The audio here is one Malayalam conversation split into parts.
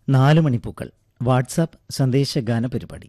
നാല് മണിപ്പൂക്കൾ വാട്സാപ്പ് സന്ദേശഗാന പരിപാടി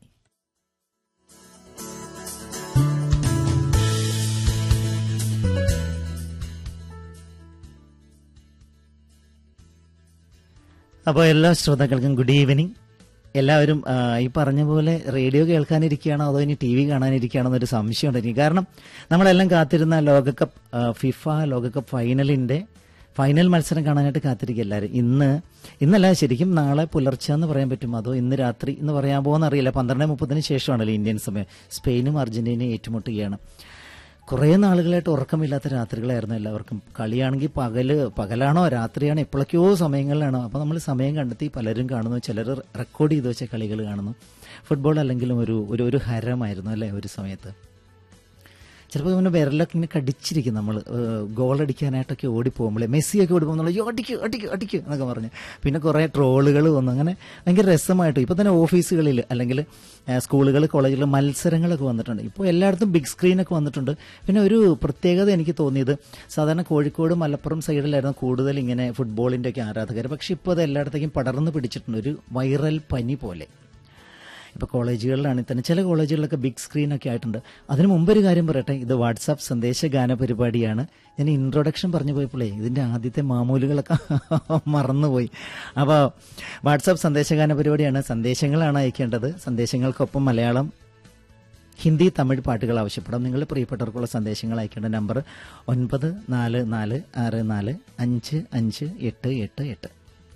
അപ്പോൾ എല്ലാ ശ്രോതാക്കൾക്കും ഗുഡ് ഈവനിങ് എല്ലാവരും ആ, ഈ പറഞ്ഞ പോലെ റേഡിയോ കേൾക്കാനിരിക്കുകയാണോ അതോ ഇനി ടി വി കാണാനിരിക്കുകയാണോ എന്നൊരു സംശയം ഉണ്ടായിരിക്കും കാരണം നമ്മളെല്ലാം കാത്തിരുന്ന ലോകകപ്പ് ആ, ഫിഫ ലോകകപ്പ് ഫൈനലിന്റെ ഫൈനൽ മത്സരം കാണാനായിട്ട് കാത്തിരിക്കുക എല്ലാവരും ഇന്ന് ഇന്നല്ല ശരിക്കും നാളെ പുലർച്ചെ എന്ന് പറയാൻ പറ്റും അതോ ഇന്ന് രാത്രി എന്ന് പറയാൻ പോകുന്ന അറിയില്ല പന്ത്രണ്ട് മുപ്പതിന് ശേഷമാണല്ലോ ഇന്ത്യൻ സമയം സ്പെയിനും അർജന്റീനയും ഏറ്റുമുട്ടുകയാണ് കുറേ നാളുകളായിട്ട് ഉറക്കമില്ലാത്ത രാത്രികളായിരുന്നു എല്ലാവർക്കും കളിയാണെങ്കിൽ പകല് പകലാണോ രാത്രിയാണോ എപ്പോഴൊക്കെയോ സമയങ്ങളിലാണോ അപ്പോൾ നമ്മൾ സമയം കണ്ടെത്തി പലരും കാണുന്നു ചിലർ റെക്കോർഡ് ചെയ്ത് വെച്ച കളികൾ കാണുന്നു ഫുട്ബോൾ അല്ലെങ്കിലും ഒരു ഒരു ഒരു ഹരമായിരുന്നു അല്ലേ ഒരു സമയത്ത് ചിലപ്പോൾ ഇങ്ങനെ വിരലൊക്കെ ഇങ്ങനെ കടിച്ചിരിക്കും നമ്മൾ ഗോൾ അടിക്കാനായിട്ടൊക്കെ ഓടിപ്പോകുമ്പോഴേ മെസ്സിയൊക്കെ ഓടിപ്പോകുമ്പോൾ അയ്യോ അടിക്കും അടിക്കും അടിക്കും എന്നൊക്കെ പറഞ്ഞ് പിന്നെ കുറേ ട്രോളുകൾ വന്നു അങ്ങനെ ഭയങ്കര രസമായിട്ട് ഇപ്പോൾ തന്നെ ഓഫീസുകളിൽ അല്ലെങ്കിൽ സ്കൂളുകൾ കോളേജുകൾ മത്സരങ്ങളൊക്കെ വന്നിട്ടുണ്ട് ഇപ്പോൾ എല്ലായിടത്തും ബിഗ് സ്ക്രീനൊക്കെ വന്നിട്ടുണ്ട് പിന്നെ ഒരു പ്രത്യേകത എനിക്ക് തോന്നിയത് സാധാരണ കോഴിക്കോട് മലപ്പുറം സൈഡിലായിരുന്നു കൂടുതൽ ഇങ്ങനെ ഫുട്ബോളിൻ്റെ ഒക്കെ ആരാധകർ പക്ഷെ ഇപ്പോൾ അത് എല്ലായിടത്തേക്കും പടർന്നു പിടിച്ചിട്ടുണ്ട് ഒരു വൈറൽ പനി പോലെ ഇപ്പോൾ കോളേജുകളിലാണെങ്കിൽ തന്നെ ചില കോളേജുകളിലൊക്കെ ബിഗ് സ്ക്രീനൊക്കെ ആയിട്ടുണ്ട് അതിന് മുമ്പ് ഒരു കാര്യം പറയട്ടെ ഇത് വാട്സാപ്പ് സന്ദേശ ഗാന പരിപാടിയാണ് ഞാൻ ഇൻട്രൊഡക്ഷൻ പറഞ്ഞു പോയപ്പോഴേ ഇതിൻ്റെ ആദ്യത്തെ മാമൂലുകളൊക്കെ മറന്നുപോയി അപ്പോൾ വാട്സാപ്പ് സന്ദേശഗാന പരിപാടിയാണ് സന്ദേശങ്ങളാണ് അയക്കേണ്ടത് സന്ദേശങ്ങൾക്കൊപ്പം മലയാളം ഹിന്ദി തമിഴ് പാട്ടുകൾ ആവശ്യപ്പെടാം നിങ്ങൾ പ്രിയപ്പെട്ടവർക്കുള്ള സന്ദേശങ്ങൾ അയക്കേണ്ട നമ്പർ ഒൻപത് നാല് നാല് ആറ് നാല് അഞ്ച് അഞ്ച് എട്ട് എട്ട് എട്ട്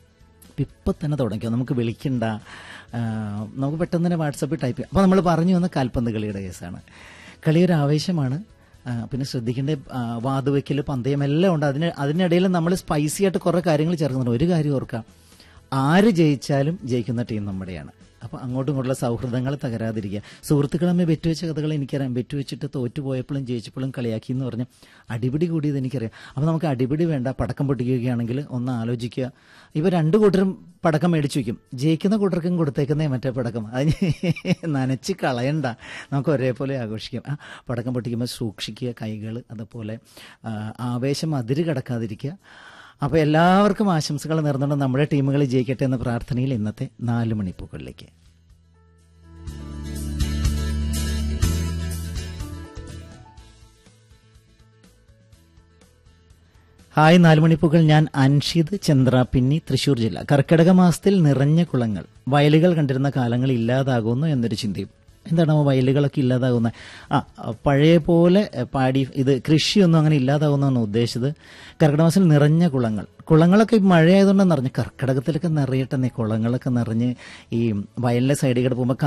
ഇപ്പം തന്നെ തുടങ്ങിയോ നമുക്ക് വിളിക്കണ്ട ആ, നമുക്ക് പെട്ടെന്ന് തന്നെ വാട്സപ്പിൽ ടൈപ്പ് ചെയ്യാം അപ്പോൾ നമ്മൾ പറഞ്ഞു വന്ന കാൽപന്ത് കളിയുടെ കേസാണ് കളി ഒരു ആവേശമാണ് ആ, പിന്നെ ശ്രദ്ധിക്കേണ്ട ആ, വാതുവെക്കൽ പന്തയം എല്ലാം ഉണ്ട് അതിന് അതിനിടയിൽ നമ്മൾ സ്പൈസി ആയിട്ട് കുറേ കാര്യങ്ങൾ ചേർക്കുന്നുണ്ട് ഒരു കാര്യം ഓർക്കാം ആര് ജയിച്ചാലും ജയിക്കുന്ന ടീം നമ്മുടെയാണ് അപ്പോൾ അങ്ങോട്ടും ഇങ്ങോട്ടുള്ള സൗഹൃദങ്ങൾ തകരാതിരിക്കുക സുഹൃത്തുക്കൾ തമ്മിൽ ബെറ്റുവെച്ച കഥകൾ എനിക്കറിയാം ബെറ്റുവെച്ചിട്ട് തോറ്റുപോയപ്പോഴും ജയിച്ചപ്പോഴും കളിയാക്കി എന്ന് പറഞ്ഞ് അടിപിടി കൂടിയത് എനിക്കറിയാം അപ്പോൾ നമുക്ക് അടിപിടി വേണ്ട പടക്കം പൊട്ടിക്കുകയാണെങ്കിൽ ഒന്ന് ആലോചിക്കുക ഇവ രണ്ട് കൂട്ടരും പടക്കം മേടിച്ചു വയ്ക്കും ജയിക്കുന്ന കൂട്ടർക്കും കൊടുത്തേക്കുന്നേ മറ്റേ പടക്കം അത് നനച്ച് കളയണ്ട നമുക്ക് ഒരേപോലെ ആഘോഷിക്കാം ആ പടക്കം പൊട്ടിക്കുമ്പോൾ സൂക്ഷിക്കുക കൈകൾ അതുപോലെ ആ, ആവേശം അതിര് കടക്കാതിരിക്കുക അപ്പോൾ എല്ലാവർക്കും ആശംസകൾ നേർന്നുകൊണ്ട് നമ്മുടെ ടീമുകൾ ജയിക്കട്ടെ എന്ന പ്രാർത്ഥനയിൽ ഇന്നത്തെ നാല് മണിപ്പൂക്കളിലേക്ക് ഹായ് നാലുമണിപ്പൂക്കൾ ഞാൻ അൻഷിദ് ചന്ദ്രാപിന്നി തൃശൂർ ജില്ല കർക്കിടക മാസത്തിൽ നിറഞ്ഞ കുളങ്ങൾ വയലുകൾ കണ്ടിരുന്ന കാലങ്ങൾ ഇല്ലാതാകുന്നു എന്നൊരു ചിന്തയും എന്താണ് ആ വയലുകളൊക്കെ ഇല്ലാതാകുന്നത് ആ പഴയ പോലെ എ, പാടി ഇത് കൃഷിയൊന്നും അങ്ങനെ ഇല്ലാതാകുന്നതാണ് ഉദ്ദേശിച്ചത് കർക്കിടക മാസത്തിൽ നിറഞ്ഞ കുളങ്ങൾ കുളങ്ങളൊക്കെ ഈ മഴയായതുകൊണ്ട് നിറഞ്ഞ് കർക്കിടകത്തിലൊക്കെ നിറയട്ടെ കുളങ്ങളൊക്കെ നിറഞ്ഞ് ഈ വയലിലെ സൈഡിൽ കൂടെ പോകുമ്പോൾ